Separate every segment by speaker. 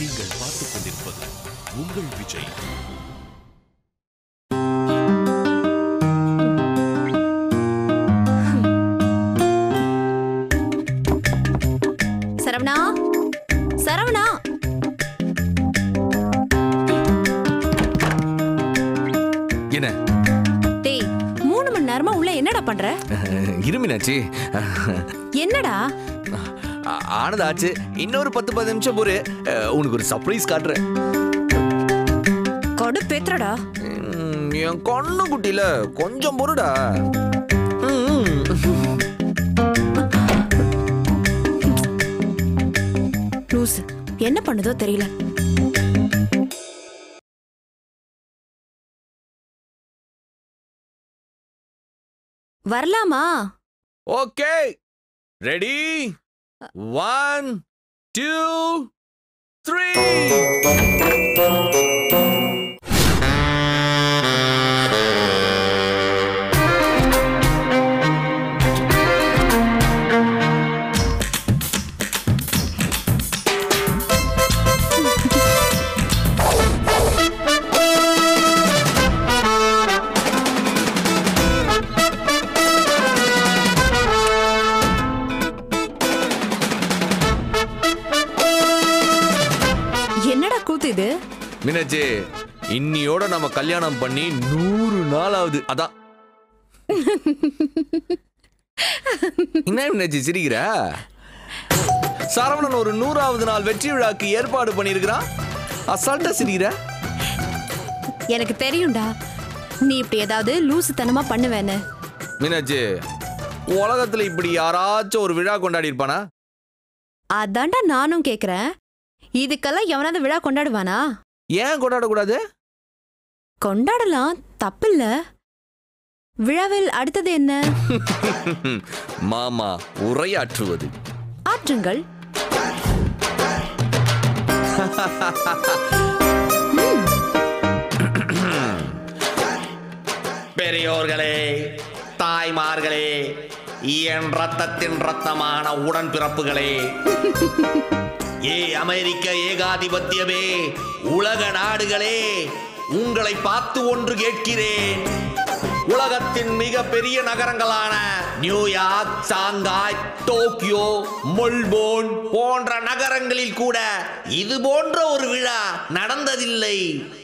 Speaker 1: நீங்கள் பார்த்துக் கொண்டிருப்பது உங்கள் விஜய்
Speaker 2: சரவணா சரவணா
Speaker 3: என்ன
Speaker 2: டேய் மூணு மணி நேரமா உள்ள என்னடா பண்ற
Speaker 3: இருமினாச்சு
Speaker 2: என்னடா
Speaker 3: ஆனது ஆச்சு இன்னொரு பத்து பத்து நிமிஷம் பொறு அஹ், உனக்கு ஒரு சர்ப்ரைஸ் காட்டுறேன்
Speaker 2: கொடு பேத்துறடா
Speaker 3: ம், என் கண்ணு குட்டியில கொஞ்சம் பொறுடா ம்,
Speaker 2: லூஸ் என்ன பண்ணுதோ தெரியல வரலாமா
Speaker 3: okay ready one two three
Speaker 2: என்னடா கூத்து இது
Speaker 3: மீனாட்சி இன்னியோட நம்ம கல்யாணம் பண்ணி நூறு நாள் ஆகுது அதான் என்ன மீனாட்சி சிரிக்கிற சரவணன் ஒரு நூறாவது நாள் வெற்றி விழாக்கு ஏற்பாடு பண்ணியிருக்கிறான் அசால்ட்டா சிரிக்கிற
Speaker 2: எனக்கு தெரியும்டா நீ இப்படி ஏதாவது லூசுத்தனமா பண்ணுவேன்னு
Speaker 3: மீனாட்சி உலகத்துல இப்படி யாராச்சும் ஒரு விழா கொண்டாடி இருப்பானா
Speaker 2: அதான்டா நானும் கேக்குறேன் இதுக்கெல்லாம் எவனாவது விழா கொண்டாடுவானா
Speaker 3: ஏன் கொண்டாடக்கூடாது
Speaker 2: கொண்டாடலாம் தப்பில்ல விழாவில் அடுத்தது என்ன
Speaker 3: மாமா உரையாற்றுவது
Speaker 2: ஆற்றுங்கள்
Speaker 4: பெரியோர்களே தாய்மார்களே என் ரத்தத்தின் ரத்தமான உடன்பிறப்புகளே ஏ அமெரிக்க ஏகாதிபத்தியமே உலக நாடுகளே உங்களை பார்த்து ஒன்று கேட்கிறேன் உலகத்தின் மிக பெரிய நகரங்களான நியூயார்க் சாங்காய் டோக்கியோ மெல்போர்ன் போன்ற நகரங்களில் கூட இது போன்ற ஒரு விழா நடந்ததில்லை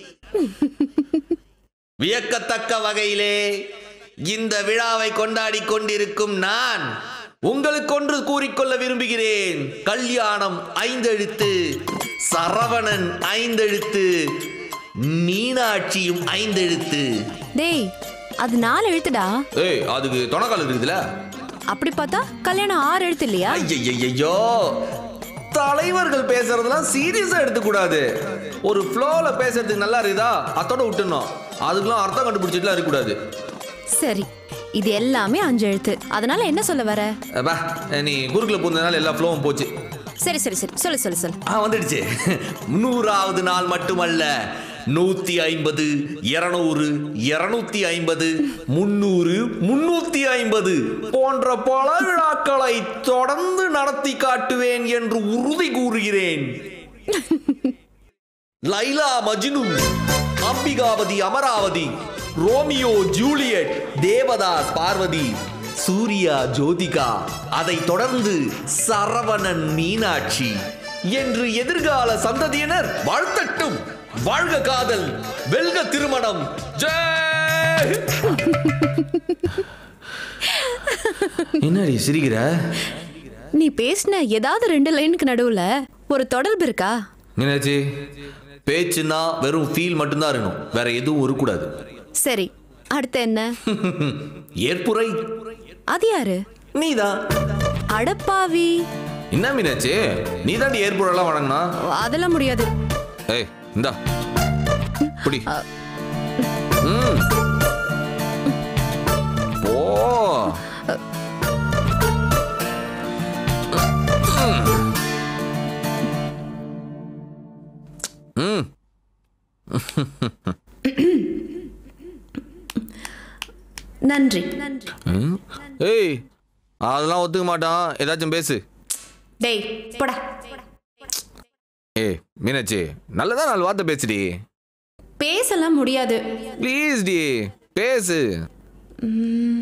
Speaker 4: வியக்கத்தக்க வகையிலே இந்த விழாவை கொண்டாடி கொண்டிருக்கும் நான் உங்களுக்கு ஒன்று கூறிக்கொள்ள விரும்புகிறேன் கல்யாணம் ஐந்தெழுத்து சரவணன் ஐந்தெழுத்து மீனாட்சியும் ஐந்தெழுத்து
Speaker 2: டேய் அது நாலு எழுத்துடா
Speaker 3: ஏய் அதுக்கு தொணக்கால் இருக்குதுல
Speaker 2: அப்படி பார்த்தா கல்யாணம் ஆறு எழுத்து இல்லையா
Speaker 3: ஐயையோ தலைவர்கள் பேசுறதெல்லாம் சீரியஸா எடுத்துக்கூடாது ஒரு ஃப்ளோல பேசுறதுக்கு நல்லா இருக்குதா அத்தோட விட்டுணும் அதுக்கெல்லாம் அர்த்தம் கண்டுபிடிச்சிட்டுலாம் இருக்கக்கூடாது
Speaker 2: சரி இது எல்லாமே அஞ்சு எழுத்து அதனால என்ன சொல்ல வர
Speaker 3: அப்பா, நீ குறுக்குல போனதுனால எல்லா ஃப்ளோவும் போச்சு
Speaker 2: சரி சரி சரி சொல்லு சொல்லு சொல்லு
Speaker 4: ஆ வந்துடுச்சு நூறாவது நாள் மட்டுமல்ல நூத்தி ஐம்பது இருநூறு இருநூத்தி ஐம்பது முன்னூறு முன்னூத்தி ஐம்பது போன்ற பல விழாக்களை தொடர்ந்து நடத்தி காட்டுவேன் என்று உறுதி கூறுகிறேன் லைலா மஜ்னு அம்பிகாவதி அமராவதி ரோமியோ ஜூலியட் தேவதாஸ் பார்வதி சூர்யா ஜோதிகா அதைத் தொடர்ந்து சரவணன் மீனாட்சி என்று எதிர்கால சந்ததியினர் வாழ்த்தட்டும் வாழ்க காதல் வெல்க திருமணம் ஜெய்
Speaker 3: என்னடி சிரிக்கிற
Speaker 2: நீ பேசின ஏதாவது ரெண்டு லைனுக்கு நடுவுல ஒரு தொடர்பு இருக்கா
Speaker 3: மீனாட்சி பேச்சுன்னா வெறும் ஃபீல் மட்டும்தான் இருக்கணும் வேற எதுவும் இருக்கக்கூடாது
Speaker 2: சரி அடுத்து என்ன
Speaker 4: ஏற்புரை
Speaker 2: அது யாரு
Speaker 3: நீதான்
Speaker 2: அடப்பாவி
Speaker 3: என்ன மீனாட்சி நீ தாண்டி ஏற்புரெல்லாம் வழங்கினா
Speaker 2: அதெல்லாம் முடியாது
Speaker 3: ஏய் இந்தா புடி ம். போ ம்
Speaker 2: நன்றி நன்றி
Speaker 3: ம். ஏய் அதெல்லாம் ஒத்துக்க மாட்டான் ஏதாச்சும் பேசு
Speaker 2: டேய் போடா
Speaker 3: ஏய் மீனாட்சி நல்லதா நாலு வார்த்தை பேசுடி
Speaker 2: பேசலாம் முடியாது
Speaker 3: ப்ளீஸ் டி பேசு
Speaker 2: ம்,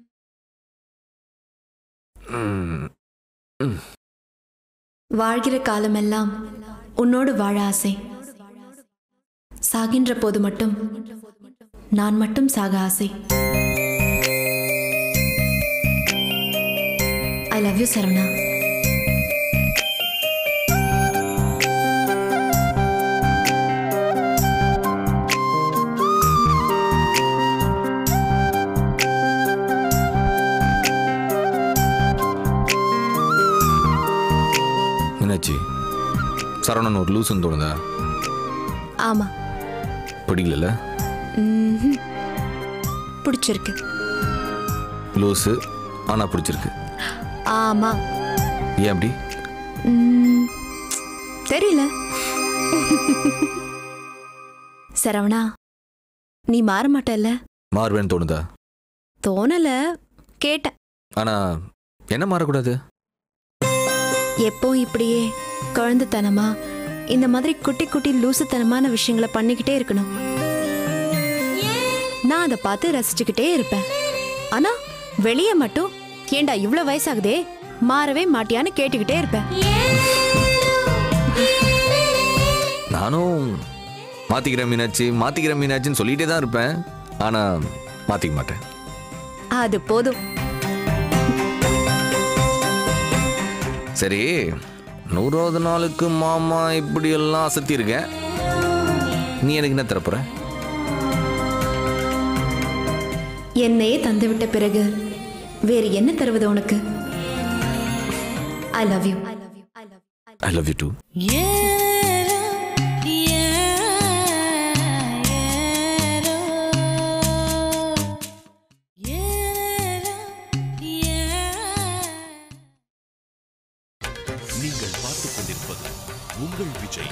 Speaker 3: ம்,
Speaker 2: வாழ்கிற காலமெல்லாம் உன்னோடு வாழ ஆசை சாகின்ற போது மட்டும் நான் மட்டும் சாக ஆசை I love you Saravana
Speaker 3: Meenakshi Saravanan ஒரு லூசுன்னு தோணுதா
Speaker 2: ஆமா
Speaker 3: பிடிக்கல
Speaker 2: ம்ஹும். பிடிச்சிருக்கு
Speaker 3: லூசு ஆனா பிடிச்சிருக்கு
Speaker 2: ஆமா
Speaker 3: ஏன் அப்படி
Speaker 2: ம், தெரியல சரவணா நீ மாற மாட்டல்ல
Speaker 3: மாறுவேன்னு தோணுதா
Speaker 2: தோணல கேட்டேன்
Speaker 3: ஆனா என்ன மாறக்கூடாது
Speaker 2: எப்போ இப்படியே குழந்தைத்தனமா இந்த மாதிரி குட்டி குட்டி லூசுத்தனமான விஷயங்களை பண்ணிக்கிட்டே இருக்கணும் நான் அதை பார்த்து ரசிச்சுக்கிட்டே இருப்பேன் ஆனா வெளியே மட்டும் ஏண்டா இவ்ளோ வயசாகுதே மாறவே மாட்டியான்னு கேட்டுக்கிட்டே இருப்பேன்
Speaker 3: நானும் மாத்திக்கிறேன் மீனாட்சி மாத்திக்கிறேன் மீனாட்சின்னு சொல்லிட்டே தான் இருப்பேன் ஆனா மாத்திக்க மாட்டேன்
Speaker 2: அது போதும்
Speaker 3: சரி நூறாவது நாளுக்கு மாமா இப்படி எல்லாம் அசத்தி இருக்கேன் நீ எனக்கு என்ன தரப்போற
Speaker 2: என்னையே தந்துவிட்ட பிறகு வேறு என்ன தருவது உனக்கு I love you
Speaker 3: I love you too
Speaker 1: நீங்கள் பார்த்துக் கொண்டிருப்பது உங்கள் விஜய்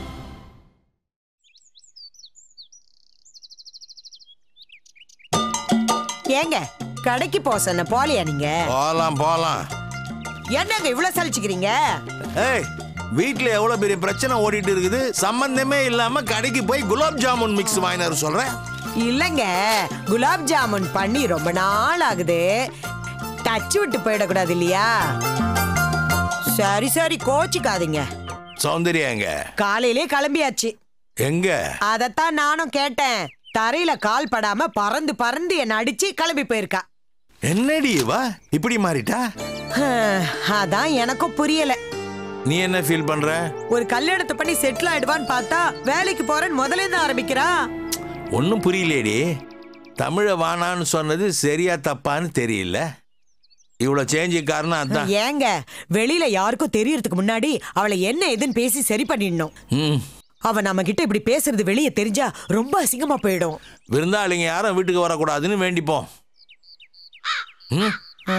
Speaker 5: ஏங்க கடைக்கு போக சொன்ன போலியா நீங்க
Speaker 6: போலாம் போலாம்
Speaker 5: என்னங்க இவ்வளவு சலிச்சுக்கிறீங்க
Speaker 6: ஏய் வீட்ல எவ்வளவு பெரிய பிரச்சனை ஓடிட்டு இருக்குது சம்பந்தமே இல்லாம கடைக்கு போய் குலாப் ஜாமுன் மிக்ஸ் வாங்கினாரு சொல்றேன்
Speaker 5: இல்லங்க குலாப் ஜாமுன் பண்ணி ரொம்ப நாள் ஆகுது டச் விட்டு போயிடக்கூடாது இல்லையா சரி சரி கோச்சிக்காதீங்க
Speaker 6: சௌந்தர்யா எங்க
Speaker 5: காலையிலே கிளம்பியாச்சு
Speaker 6: எங்க
Speaker 5: அதத்தான் நானும் கேட்டேன் தரையில கால் படாம பறந்து பறந்து என்ன அடிச்சு கிளம்பி போயிருக்கா
Speaker 6: என்னடி இவ இப்படி மாறிட்டா
Speaker 5: ஹம், அதான் எனக்கும் புரியல
Speaker 6: நீ என்ன ஃபீல் பண்ற
Speaker 5: ஒரு கல்யாணத்தை பண்ணி செட்டில் ஆயிடுவான்னு பார்த்தா வேலைக்கு போறேன்னு முதல்ல இருந்து ஆரம்பிக்கிறா
Speaker 6: ஒன்னும் புரியலேடி தமிழ வானான்னு சொன்னது சரியா தப்பான்னு தெரியல இவ்வளவு சேஞ்சு காரணம் அதான்
Speaker 5: ஏங்க வெளியில யாருக்கும் தெரியறதுக்கு முன்னாடி அவளை என்ன ஏதுன்னு பேசி சரி பண்ணிடணும்
Speaker 6: ம்.
Speaker 5: அவ நம்ம கிட்ட இப்படி பேசுறது வெளியே தெரிஞ்சா ரொம்ப அசிங்கமா போயிடும்
Speaker 6: விருந்தாளிங்க யாரும் வீட்டுக்கு வரக்கூடாதுன்னு வேண்டிப்போம் ம்.
Speaker 5: ஆ?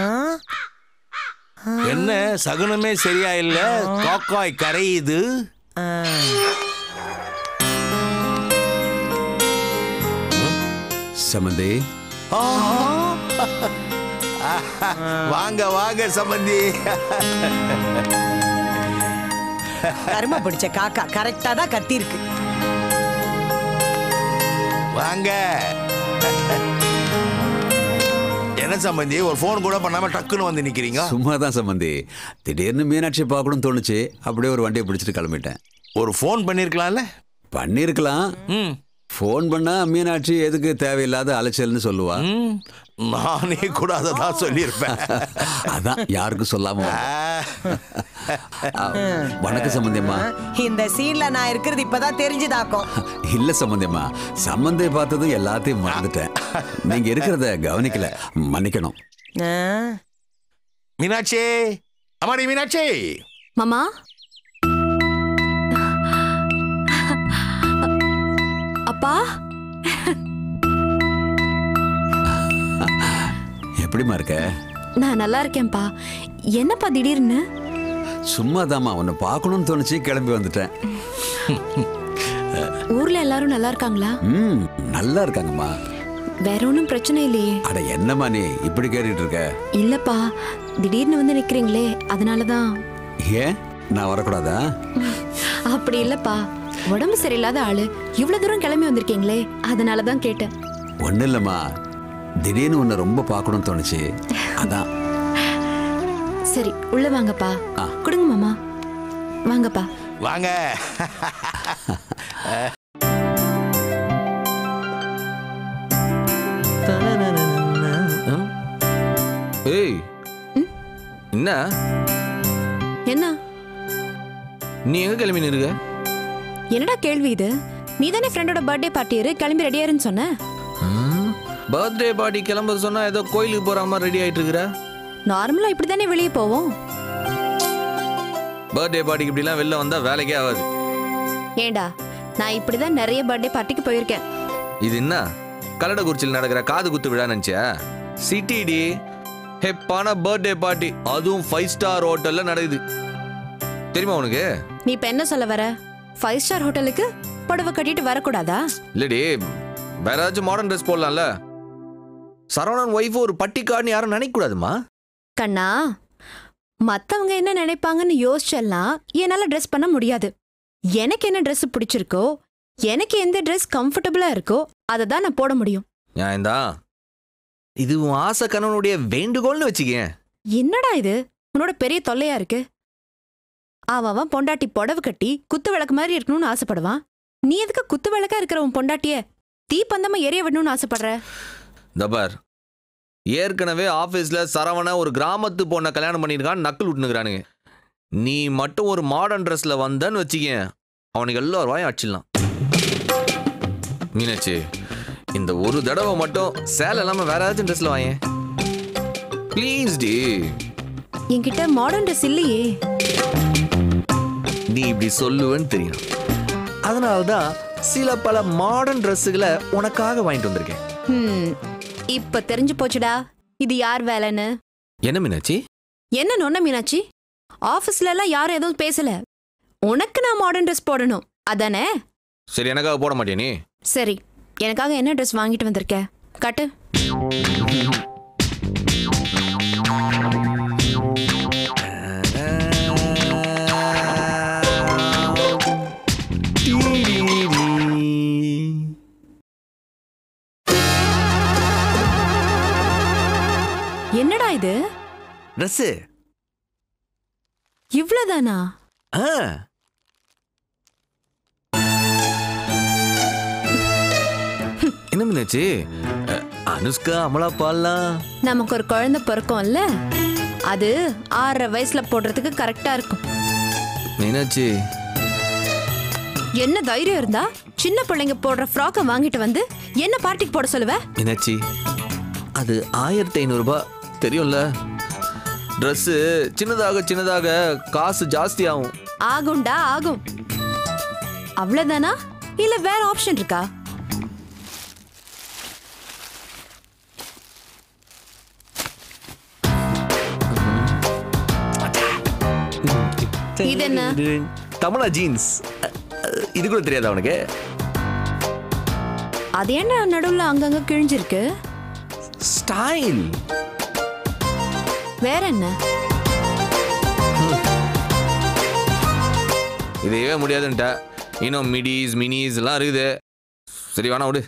Speaker 6: என்ன சகுனமே சரியா இல்ல காக்காய் கரையுது
Speaker 5: ஆ.
Speaker 7: சமந்தி
Speaker 6: வாங்க வாங்க சம்பந்தி
Speaker 5: கரும பிடிச்ச காக்கா கரெக்டா தான் கத்தி இருக்கு
Speaker 6: வாங்க என்ன சம்பந்தி ஒரு ஃபோன் கூட பண்ணாம டக்குன்னு வந்து நிக்கிறீங்க
Speaker 7: சும்மா தான் சம்பந்தி திடீர்னு மீனாட்சி பார்க்கணும்னு தோணுச்சு அப்படியே ஒரு வண்டியை பிடிச்சிட்டு கிளம்பிட்டேன்
Speaker 6: ஒரு ஃபோன் பண்ணிருக்கலாம்ல
Speaker 7: பண்ணியிருக்கலாம்
Speaker 6: ம்
Speaker 7: ஃபோன் பண்ணா மீனாட்சி எதுக்கு தேவையில்லாத அலைச்சல்னு சொல்லுவா
Speaker 6: ம். நானே கூட அதை தான் சொல்லியிருப்பேன்
Speaker 7: அதான் யாருக்கும் சொல்லாம வந்தேன். ஆ, வணக்கம் சம்பந்தியம்மா
Speaker 5: இந்த சீன்ல நான் இருக்கிறது இப்பதான் தெரிஞ்சுதாக்கும்
Speaker 7: இல்ல சம்பந்தியம்மா சம்பந்தை பார்த்ததும் எல்லாத்தையும் மறந்துட்டேன் நீங்க இருக்கிறத கவனிக்கல மன்னிக்கணும்
Speaker 5: ஆ.
Speaker 6: மீனாட்சி அம்மாடி மீனாட்சி
Speaker 2: மாமா அப்பா
Speaker 7: எப்படிம்மா இருக்க
Speaker 2: நான் நல்லா இருக்கேன்ப்பா என்னப்பா திடீர்னு
Speaker 7: சும்மா உன்னை பார்க்கணும்னு தோணுச்சு கிளம்பி வந்துட்டேன்
Speaker 2: ஊர்ல எல்லாரும் நல்லா இருக்காங்களா
Speaker 7: ம் நல்லா இருக்காங்கம்மா
Speaker 2: வேற ஒன்றும் பிரச்சனை இல்லையே
Speaker 7: அட என்னம்மா நீ இப்படி கேட்டுட்டு இருக்க
Speaker 2: இல்லப்பா திடீர்னு வந்து நிக்கிறீங்களே அதனாலதான்
Speaker 7: ஏன் நான் வரக்கூடாதா
Speaker 2: அப்படி இல்லப்பா உடம்பு சரியில்லாத ஆளு இவ்வளவு தூரம் கிளம்பி வந்திருக்கீங்களே அதனால தான் கேட்டேன்
Speaker 7: ஒன்றும் இல்லைம்மா திடீர்னு உன்னை ரொம்ப பார்க்கணும்னு தோணுச்சு அதான்
Speaker 2: சரி உள்ள வாங்கப்பா
Speaker 7: ஆ.
Speaker 2: கொடுங்க மாமா வாங்கப்பா
Speaker 6: வாங்க
Speaker 3: ம்? ஏய் என்ன
Speaker 2: என்ன
Speaker 3: நீ எங்க கிளம்பி நிருக
Speaker 2: என்னடா கேள்வி இது நீ தானே ஃப்ரெண்டோட பர்த்டே பார்ட்டி இரு கிளம்பி ரெடியாருன்னு சொன்ன
Speaker 3: பர்த்டே பார்ட்டி கிளம்ப சொன்னா ஏதோ கோயிலுக்கு போற மாதிரி ரெடி ஆயிட்டு இருக்கிற
Speaker 2: நார்மலா இப்படி தானே வெளியே போவோம்
Speaker 3: பர்த்டே பார்ட்டிக்கு இப்படிலாம் வெளில வந்தா வேலைக்கே ஆகாது
Speaker 2: ஏண்டா நான் இப்படிதான் நிறைய பர்த்டே பார்ட்டிக்கு போயிருக்கேன்
Speaker 3: இது என்ன கல்லடக்குறிச்சியில் நடக்கிற காது குத்து விழா நினைச்சியா சிட்டிடி ஹெப்பான பர்த்டே பார்ட்டி அதுவும் ஃபைவ் ஸ்டார் ஹோட்டல்ல நடக்குது தெரியுமா உனக்கு
Speaker 2: நீ இப்ப என்ன சொல்ல வர ஃபைவ் ஸ்டார் ஹோட்டலுக்கு புடவை கட்டிட்டு வரக்கூடாதா
Speaker 3: இல்லடி வேற ஏதாச்சும் மாடர்ன் ட்ரெஸ் போடலாம்ல சரவணன் ஒய்ஃப் ஒரு பட்டிக்காடுன்னு யாரும் நினைக்க கூடாதுமா
Speaker 2: கண்ணா மத்தவங்க என்ன நினைப்பாங்கன்னு யோசிச்செல்லாம் என்னால ட்ரெஸ் பண்ண முடியாது எனக்கு என்ன Dress பிடிச்சிருக்கோ எனக்கு எந்த Dress கம்ஃபர்டபுளா இருக்கோ அதை தான் நான் போட முடியும்
Speaker 3: நியாயம்தான் இது உன் ஆசை கணவனுடைய வேண்டுகோள்னு வச்சுக்கேன்
Speaker 2: என்னடா இது உன்னோட பெரிய தொல்லையா இருக்கு அவன் அவன் பொண்டாட்டி புடவை கட்டி குத்து விளக்கு மாதிரி இருக்கணும்னு ஆசைப்படுவான் நீ எதுக்கு குத்து விளக்கா இருக்கிற உன் பொண்டாட்டிய தீப்பந்தமா எரிய விடணும்னு ஆசைப்படுற
Speaker 3: தபார் ஏற்கனவே ஆபீஸ்ல சரவண ஒரு கிராமத்து பொண்ணை கல்யாணம் பண்ணியிருக்கான்னு நக்கல் விட்டுனுக்குறானுங்க நீ மட்டும் ஒரு மாடர்ன் ட்ரெஸ்ல வந்தன்னு வச்சுக்கேன் அவனுக்கு எல்லாரும் வாயும் அடிச்சிடலாம் மீனாட்சி இந்த ஒரு தடவை மட்டும் சேலை இல்லாம வேற ஏதாச்சும் ட்ரெஸ்ல வாயேன் ப்ளீஸ் டி
Speaker 2: என்கிட்ட மாடர்ன் ட்ரெஸ் இல்லையே
Speaker 3: நீ இப்படி சொல்லுவேன்னு தெரியும் அதனால்தான் சில பல மாடர்ன் ட்ரெஸ்ஸுகளை உனக்காக வாங்கிட்டு வந்திருக்கேன்
Speaker 2: ஹம், இப்ப தெரிஞ்சு போச்சுடா இது யார் வேலைன்னு
Speaker 3: என்ன மீனாட்சி
Speaker 2: என்ன நொன்ன மீனாட்சி ஆபீஸ்ல எல்லாம் யாரும் எதுவும் பேசல உனக்கு நான் மாடர்ன் ட்ரெஸ் போடணும் அதானே
Speaker 3: சரி எனக்காக போட மாட்டியா நீ
Speaker 2: சரி எனக்காக என்ன ட்ரெஸ் வாங்கிட்டு வந்திருக்க காட்டு என்னடா இது
Speaker 3: ட்ரெஸ்ஸு
Speaker 2: இவ்வளவுதானா
Speaker 3: ஆ என்ன மீனாச்சு அஹ், அனுஷ்கா அமலா பால்லாம்
Speaker 2: நமக்கு ஒரு குழந்தை பிறக்கும்ல அது ஆறரை வயசுல போடுறதுக்கு கரெக்டா இருக்கும்
Speaker 3: மீனாட்சி
Speaker 2: என்ன தைரியம் இருந்தா சின்ன பிள்ளைங்க போடுற ஃப்ராக்கை வாங்கிட்டு வந்து என்ன பார்ட்டிக்கு போட சொல்லுவ
Speaker 3: மீனாட்சி அது ஆயிரத்தி ஐநூறுரூபா தெரியும்ல ட்ரெஸ்ஸு சின்னதாக சின்னதாக காசு ஜாஸ்தி ஆகும்
Speaker 2: ஆகும்டா ஆகும் அவ்வளவுதானா இல்ல வேற ஆப்ஷன் இருக்கா இது என்ன?
Speaker 3: தமிழா ஜீன்ஸ் அஹ், அஹ், இது கூட தெரியாதா உனக்கு
Speaker 2: அது என்ன நடுவுல அங்கங்க கிழிஞ்சிருக்கு
Speaker 3: ஸ்டைல்
Speaker 2: வேற என்ன
Speaker 3: இதையே முடியாதுன்ட்ட இன்னும் மிடிஸ் மினிஸ் எல்லாம் இருக்குது சரி வேணா விடு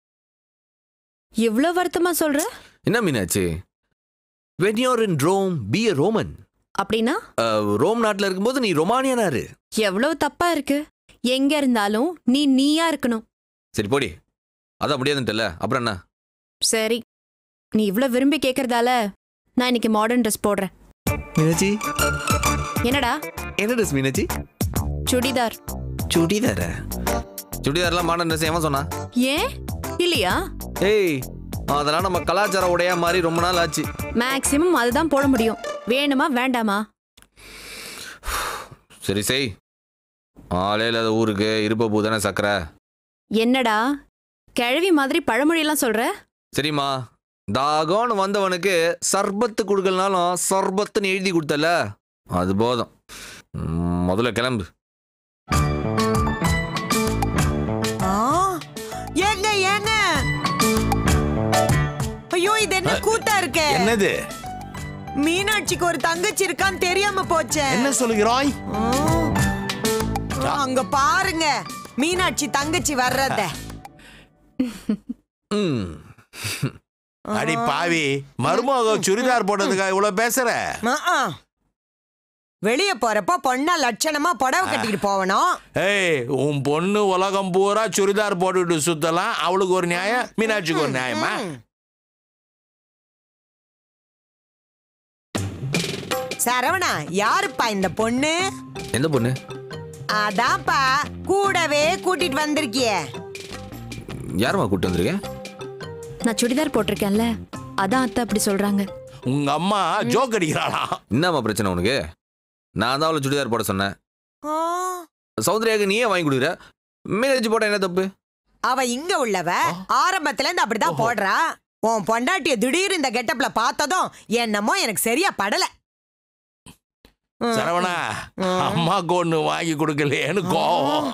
Speaker 2: இவ்ளோ வருத்தமா சொல்ற
Speaker 3: என்ன மீனாச்சு when you're in Rome be a Roman
Speaker 2: அப்படின்னா
Speaker 3: ரோம் நாட்டில் இருக்கும்போது நீ ரொமானியனாரு
Speaker 2: எவ்வளவு தப்பா இருக்கு எங்க இருந்தாலும் நீ நீயா இருக்கணும்
Speaker 3: சரி போடி அதான் முடியாதுன்ட்டல அப்புறம் என்ன
Speaker 2: சரி நீ இவ்ளோ விரும்பி கேக்குறதால நான் இன்னைக்கு மாடர்ன் ட்ரெஸ் போடுறேன்
Speaker 3: மீனாட்சி
Speaker 2: என்னடா
Speaker 3: என்ன ட்ரெஸ் மீனாட்சி
Speaker 2: சுடிதார்
Speaker 3: சுடிதார சுடிதார்லாம் மாடர்ன் ட்ரெஸ் ஏன் சொன்னா
Speaker 2: ஏன் இல்லையா
Speaker 3: ஏய் அதெல்லாம் நம்ம கலாச்சார உடையா மாதிரி ரொம்ப நாள் ஆச்சு
Speaker 2: மேக்சிமம் அதுதான் போட முடியும் வேணுமா வேண்டாமா
Speaker 3: சரி செய் ஆளே இல்லாத ஊருக்கு இருப்ப பூ தானே சக்கரை
Speaker 2: என்னடா கிழவி மாதிரி பழமொழியெல்லாம் சொல்ற
Speaker 3: சரிம்மா தாகம்னு வந்தவனுக்கு சர்பத்து கொடுக்கலனாலும் சர்பத்துன்னு எழுதி கொடுத்தல அது போதும் ம், முதல்ல கிளம்பு
Speaker 5: ஆ, ஏங்க ஏங்க ஐயோ இது என்ன கூத்தா இருக்கே
Speaker 6: என்னது
Speaker 5: மீனாட்சிக்கு ஒரு தங்கச்சி இருக்கான்னு தெரியாம போச்சே
Speaker 6: என்ன சொல்லுகிறாய்
Speaker 5: அங்க பாருங்க மீனாட்சி தங்கச்சி வர்றத
Speaker 3: ம்
Speaker 6: அடி பாவி மருமக சுடிதார் போட்டதுக்காக இவ்வளவு பேசுற
Speaker 5: வெளிய போறப்ப பொண்ணா லட்சணமா புடவை கட்டிட்டு போவணும்
Speaker 6: ஏய் உன் பொண்ணு உலகம் பூரா சுடிதார் போட்டுட்டு சுத்தலாம் அவளுக்கு ஒரு நியாயம் மீனாட்சிக்கு ஒரு நியாயமா
Speaker 5: சரவணா யாருப்பா இந்த பொண்ணு
Speaker 3: எந்த பொண்ணு
Speaker 5: அதான்ப்பா கூடவே கூட்டிட்டு வந்திருக்கியே
Speaker 3: யாரம்மா கூட்டு வந்திருக்கேன்
Speaker 2: நான் சுடிதார் போட்டிருக்கேன்ல அதான் அத்தை அப்படி சொல்றாங்க
Speaker 6: உங்க அம்மா ஜோக் அடிக்கிறாளா
Speaker 3: என்னம்மா பிரச்சனை உனக்கு நான் தான் அவளை சுடிதார் போட சொன்னேன்
Speaker 5: ஆ,
Speaker 3: சௌந்தர்யாவுக்கு நீயே வாங்கி கொடுக்குற மீனாட்சி போட்ட என்ன தப்பு
Speaker 5: அவ இங்க உள்ளவ ஆரம்பத்துல இருந்து அப்படிதான் போடுறா உன் பொண்டாட்டிய திடீர் இந்த கெட்டப்ல பார்த்ததும் என்னமோ எனக்கு சரியா படல ம்.
Speaker 6: சரவணா அம்மாக்கு ஒண்ணு வாங்கி கொடுக்கலையேன்னு கோவம்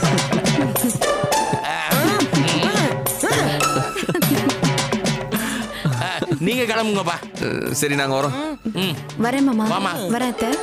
Speaker 6: நீங்க கிளம்புங்கப்பா
Speaker 3: அஹ், சரி நாங்கள் வரோம்
Speaker 6: ம்
Speaker 2: வரேன் மாமா
Speaker 6: வாம்மா.
Speaker 2: வரேன் அத்தை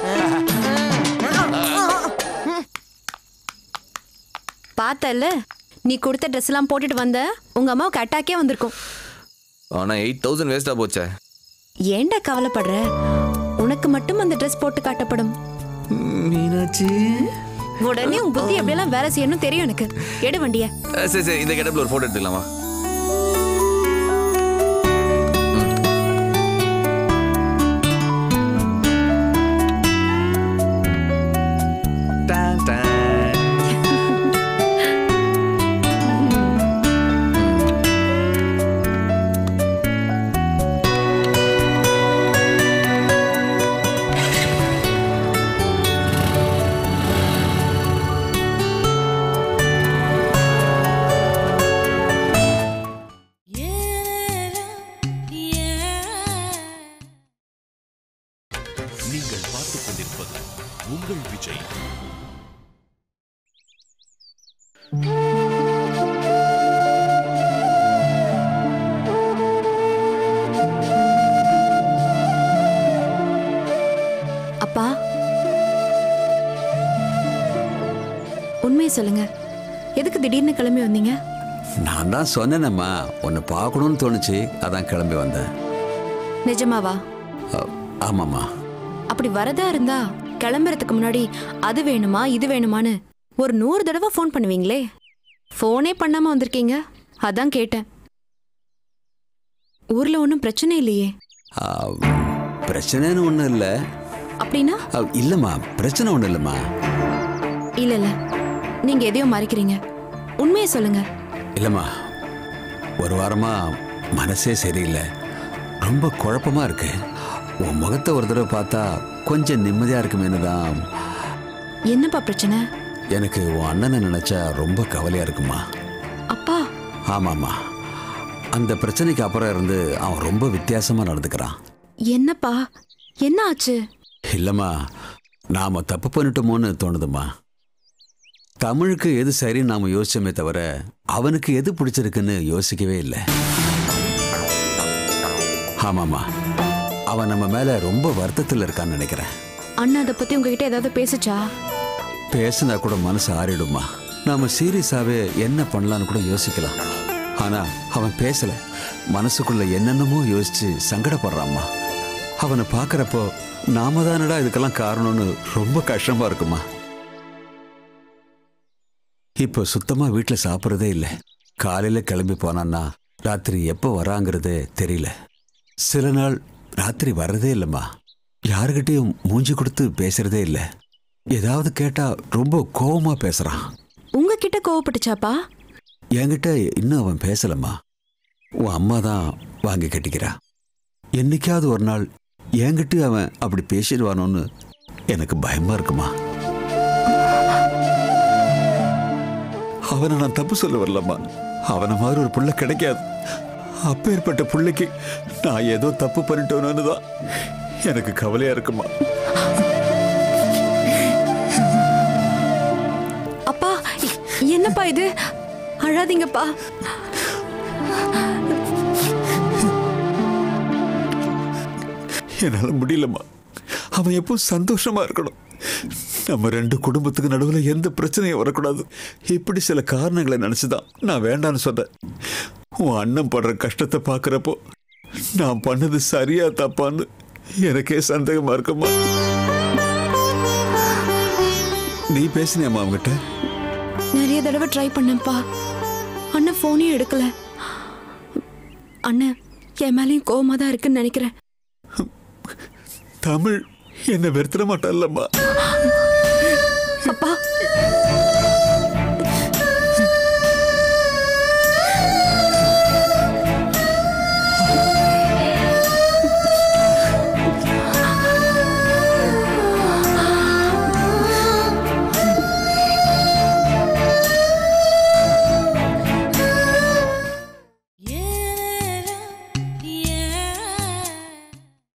Speaker 2: பார்த்தல்ல நீ கொடுத்த ட்ரெஸ் எல்லாம் போட்டுட்டு வந்த உங்க அம்மாவுக்கு அட்டாக்கே வந்திருக்கும்
Speaker 3: ஆனால் எயிட் தௌசண்ட் வேஸ்ட்டாக போச்சே
Speaker 2: ஏன்டா கவலைப்படுற உனக்கு மட்டும் அந்த ட்ரெஸ் போட்டு காட்டப்படும்
Speaker 3: மீனாட்சி
Speaker 2: உடனே உன் புத்தி எப்படியெல்லாம் வேலை செய்யணும் தெரியும் எனக்கு எடு வண்டிய
Speaker 3: அஹ், சரி சரி இந்த கெட்டப்பில் ஒரு ஃபோட்டோ எடுத்துக்கலாமா டான், டான்.
Speaker 1: நீங்கள் பார்த்துக் கொண்டிருப்பது உங்கள் விஜய்
Speaker 2: அப்பா உண்மையை சொல்லுங்க எதுக்கு திடீர்னு கிளம்பி வந்தீங்க
Speaker 7: நான் தான் சொன்னேனம்மா உன்னை பார்க்கணும்னு தோணுச்சு அதான் கிளம்பி வந்தேன்
Speaker 2: நிஜமாவா
Speaker 7: அ- ஆமாம்மா
Speaker 2: அப்படி வரதா இருந்தா கிளம்புறதுக்கு முன்னாடி அது வேணுமா இது வேணுமான்னு ஒரு நூறு தடவை ஃபோன் பண்ணுவீங்களே ஃபோனே பண்ணாம வந்திருக்கீங்க அதான் கேட்டேன் ஊர்ல ஒன்றும் பிரச்சனை இல்லையே
Speaker 7: ஆ, பிரச்சனைன்னு ஒன்றும் இல்லை
Speaker 2: அப்படின்னா
Speaker 7: இல்லைம்மா பிரச்சனை ஒன்றும் இல்லைம்மா
Speaker 2: இல்ல இல்ல நீங்க எதையோ மறைக்கிறீங்க உண்மையை சொல்லுங்க
Speaker 7: இல்லைம்மா ஒரு வாரமா மனசே சரியில்லை ரொம்ப குழப்பமா இருக்கு உன் முகத்தை ஒரு தடவை பார்த்தா கொஞ்சம் நிம்மதியா இருக்குமேனு தான்
Speaker 2: என்னப்பா பிரச்சனை
Speaker 7: எனக்கு உன் அண்ணனை நினைச்சா ரொம்ப கவலையா இருக்குமா
Speaker 2: அப்பா
Speaker 7: ஆமாம்மா அந்த பிரச்சனைக்கு அப்புறம் இருந்து அவன் ரொம்ப வித்தியாசமா நடந்துக்கிறான்
Speaker 2: என்னப்பா என்ன ஆச்சு
Speaker 7: இல்லைம்மா நாம தப்பு பண்ணிட்டோமோன்னு தோணுதும்மா தமிழுக்கு எது சரின்னு நாம யோசிச்சோமே தவிர அவனுக்கு எது பிடிச்சிருக்குன்னு யோசிக்கவே இல்லை ஆமாம்மா அவன் நம்ம மேல ரொம்ப வருத்தத்தில் இருக்கான்னு நினைக்கிறேன்
Speaker 2: அண்ணா அதை பத்தி உங்ககிட்ட ஏதாவது பேசுச்சா
Speaker 7: பேசினா கூட மனசு ஆறிடுமா நாம சீரியஸாவே என்ன பண்ணலான்னு கூட யோசிக்கலாம் ஆனா அவன் பேசல மனசுக்குள்ள என்னென்னமோ யோசிச்சு சங்கடப்படுறாம்மா அவனை பார்க்கறப்போ நாம தானடா இதுக்கெல்லாம் காரணம்னு ரொம்ப கஷ்டமா இருக்குமா இப்போ சுத்தமா வீட்டுல சாப்பிட்றதே இல்லை காலையில கிளம்பி போனான்னா ராத்திரி எப்போ வராங்கிறதே தெரியல சில நாள் ராத்திரி வர்றதே இல்லைம்மா யாருக்கிட்டையும் மூஞ்சி கொடுத்து பேசுறதே இல்லை ஏதாவது கேட்டா ரொம்ப கோவமா பேசுறான்
Speaker 2: உங்ககிட்ட கோவப்பட்டுச்சாப்பா
Speaker 7: என்கிட்ட இன்னும் அவன் பேசலம்மா உன் அம்மா தான் வாங்கி கட்டிக்கிறா என்னைக்காவது ஒரு நாள் என்கிட்ட அவன் அப்படி பேசிடுவானோன்னு எனக்கு பயமா இருக்குமா அவனை நான் தப்பு சொல்ல வரலம்மா அவனை மாதிரி ஒரு புள்ள கிடைக்காது அப்பேற்பட்ட புள்ளைக்கு நான் ஏதோ தப்பு பண்ணிட்டோன்னு தான் எனக்கு கவலையா இருக்குமா
Speaker 2: அப்பா இ- என்னப்பா இது அழாதீங்கப்பா
Speaker 7: என்னால் முடியலம்மா அவன் எப்போ சந்தோஷமா இருக்கணும் நம்ம ரெண்டு குடும்பத்துக்கு நடுவில் எந்த பிரச்சனையும் வரக்கூடாது இப்படி சில காரணங்களை நினச்சிதான் நான் வேண்டான்னு சொன்னேன் உன் அண்ணன் படுற கஷ்டத்தை பார்க்குறப்போ நான் பண்ணது சரியா தப்பான்னு எனக்கே சந்தேகமா இருக்குமா நீ பேசினியாம்மா அவங்ககிட்ட
Speaker 2: நிறைய தடவை ட்ரை பண்ணேன்ப்பா அண்ணன் ஃபோனே எடுக்கல அண்ணன் என் மேலேயும் கோவமா தான் இருக்குன்னு நினைக்கிறேன்
Speaker 7: தமிழ் என்னை வெறுத்துட மாட்டான்லம்மா
Speaker 2: அப்பா